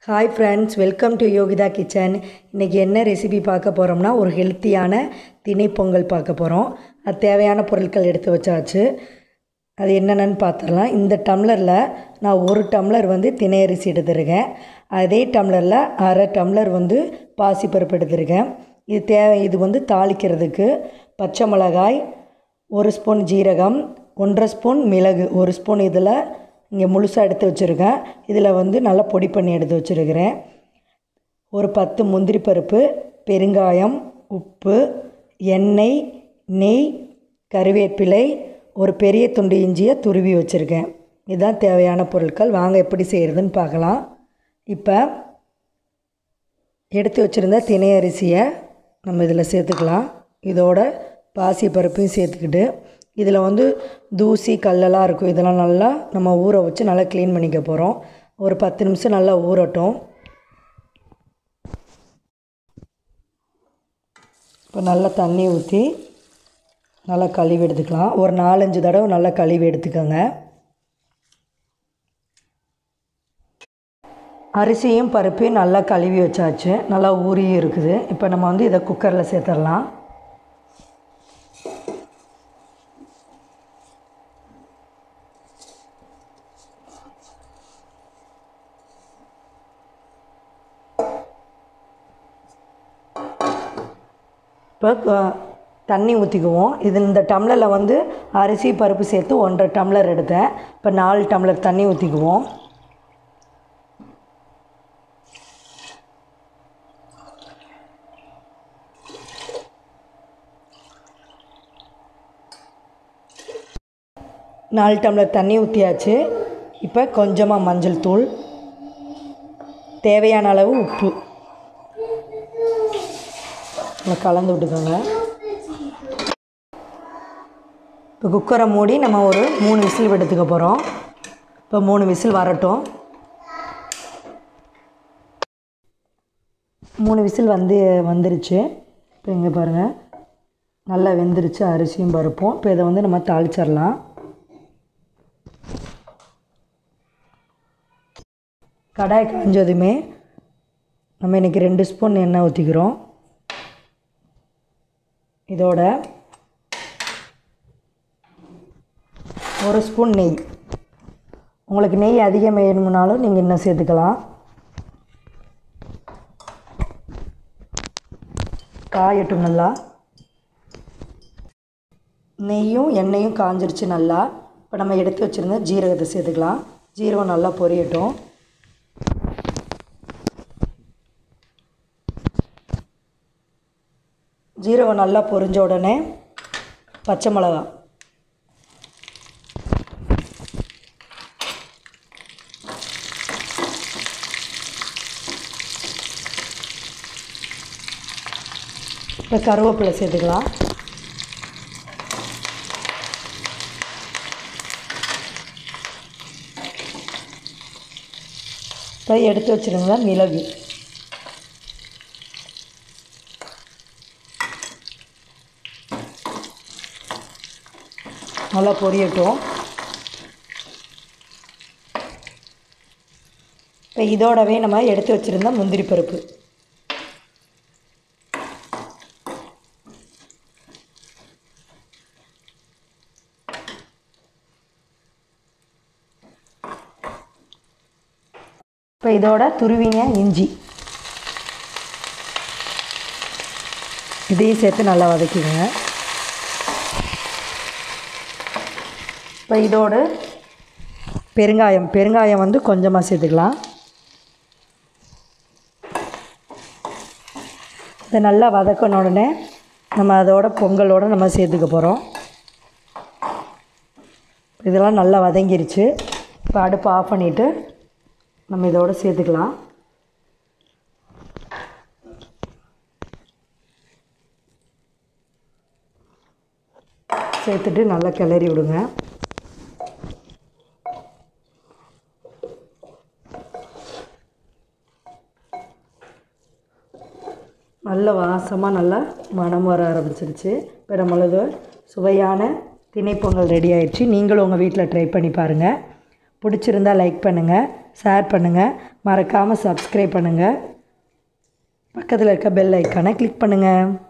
hi friends welcome to Yogitha kitchen இன்றைக்கி என்ன recipe பார்க்க போகிறோம்னா ஒரு ஹெல்த்தியான திணை பொங்கல் பார்க்க போகிறோம் அது தேவையான பொருட்கள் எடுத்து வச்சாச்சு அது என்னென்னு பார்த்துடலாம் இந்த டம்ளரில் நான் ஒரு டம்ளர் வந்து திணை அரிசி எடுத்துருக்கேன் அதே டம்ளரில் அரை டம்ளர் வந்து பாசிப்பருப்பு எடுத்துருக்கேன் இது தேவை இது வந்து தாளிக்கிறதுக்கு பச்சை மிளகாய் ஒரு ஸ்பூன் ஜீரகம் ஒன்றரை ஸ்பூன் மிளகு ஒரு ஸ்பூன் இதில் இங்கே முழுசாக எடுத்து வச்சுருக்கேன் இதில் வந்து நல்லா பொடி பண்ணி எடுத்து வச்சுருக்கிறேன் ஒரு பத்து முந்திரி பருப்பு பெருங்காயம் உப்பு எண்ணெய் நெய் கருவேப்பிலை ஒரு பெரிய துண்டு இஞ்சியை துருவி வச்சுருக்கேன் இதுதான் தேவையான பொருட்கள் வாங்க எப்படி செய்கிறதுன்னு பார்க்கலாம் இப்போ எடுத்து வச்சுருந்த திணை அரிசியை நம்ம இதில் சேர்த்துக்கலாம் இதோட பாசி பருப்பையும் சேர்த்துக்கிட்டு இதில் வந்து தூசி கல்லெல்லாம் இருக்கும் இதெல்லாம் நல்லா நம்ம ஊற வச்சு நல்லா க்ளீன் பண்ணிக்க போகிறோம் ஒரு பத்து நிமிஷம் நல்லா ஊறட்டும் இப்போ நல்லா தண்ணி ஊற்றி நல்லா கழுவி எடுத்துக்கலாம் ஒரு நாலஞ்சு தடவை நல்லா கழுவி எடுத்துக்கோங்க அரிசியும் பருப்பையும் நல்லா கழுவி வச்சாச்சு நல்லா ஊறியும் இருக்குது இப்போ நம்ம வந்து இதை குக்கரில் சேர்த்துடலாம் இப்போ தண்ணி ஊற்றிக்குவோம் இது இந்த டம்ளரில் வந்து அரிசி பருப்பு சேர்த்து ஒன்றரை டம்ளர் எடுத்தேன் இப்போ நாலு டம்ளர் தண்ணி ஊற்றிக்குவோம் நாலு டம்ளர் தண்ணி ஊற்றியாச்சு இப்போ கொஞ்சமாக மஞ்சள் தூள் தேவையான அளவு உப்பு நல்லா கலந்து விட்டுக்கோங்க இப்போ குக்கரை மூடி நம்ம ஒரு மூணு விசில் எடுத்துக்க போகிறோம் இப்போ மூணு விசில் வரட்டும் மூணு விசில் வந்து வந்துருச்சு இப்போ இங்கே பாருங்கள் நல்லா வெந்துருச்சு அரிசியும் பருப்பும் இப்போ இதை வந்து நம்ம தாளிச்சிடலாம் கடாய் காஞ்சதுமே நம்ம இன்றைக்கி ரெண்டு ஸ்பூன் எண்ணெய் ஊற்றிக்கிறோம் இதோட ஒரு ஸ்பூன் நெய் உங்களுக்கு நெய் அதிகம் வேணும்னாலும் நீங்கள் இன்னும் சேர்த்துக்கலாம் காயட்டும் நல்லா நெய்யும் எண்ணெயும் காஞ்சிருச்சு நல்லா இப்போ நம்ம எடுத்து வச்சுருந்த ஜீரகத்தை சேர்த்துக்கலாம் ஜீரகம் நல்லா பொரியட்டும் ஜீரகம் நல்லா பொரிஞ்ச உடனே பச்சை மிளகா இப்போ கருவேப்பிலை சேர்த்துக்கலாம் இப்போ எடுத்து வச்சுருங்க மிளகு நல்லா பொரியட்டும் இப்போ இதோடவே நம்ம எடுத்து வச்சுருந்த முந்திரி பருப்பு இப்போ இதோட துருவின இஞ்சி இதையும் சேர்த்து நல்லா வதக்கிடுங்க இப்போ இதோடு பெருங்காயம் பெருங்காயம் வந்து கொஞ்சமாக சேர்த்துக்கலாம் இதை நல்லா வதக்கின உடனே நம்ம அதோட பொங்கலோடு நம்ம சேர்த்துக்க போகிறோம் இதெல்லாம் நல்லா வதங்கிருச்சு இப்போ அடுப்பு ஆஃப் பண்ணிவிட்டு நம்ம இதோட சேர்த்துக்கலாம் சேர்த்துட்டு நல்லா கிளறி விடுங்க நல்ல வாசமாக நல்லா மனம் வர ஆரம்பிச்சிருச்சு இப்போ நம்மளது சுவையான திணைப்பொங்கல் ரெடி ஆயிடுச்சு நீங்களும் உங்கள் வீட்டில் ட்ரை பண்ணி பாருங்கள் பிடிச்சிருந்தா லைக் பண்ணுங்கள் ஷேர் பண்ணுங்கள் மறக்காமல் சப்ஸ்கிரைப் பண்ணுங்கள் பக்கத்தில் இருக்க பெல் ஐக்கானை கிளிக் பண்ணுங்கள்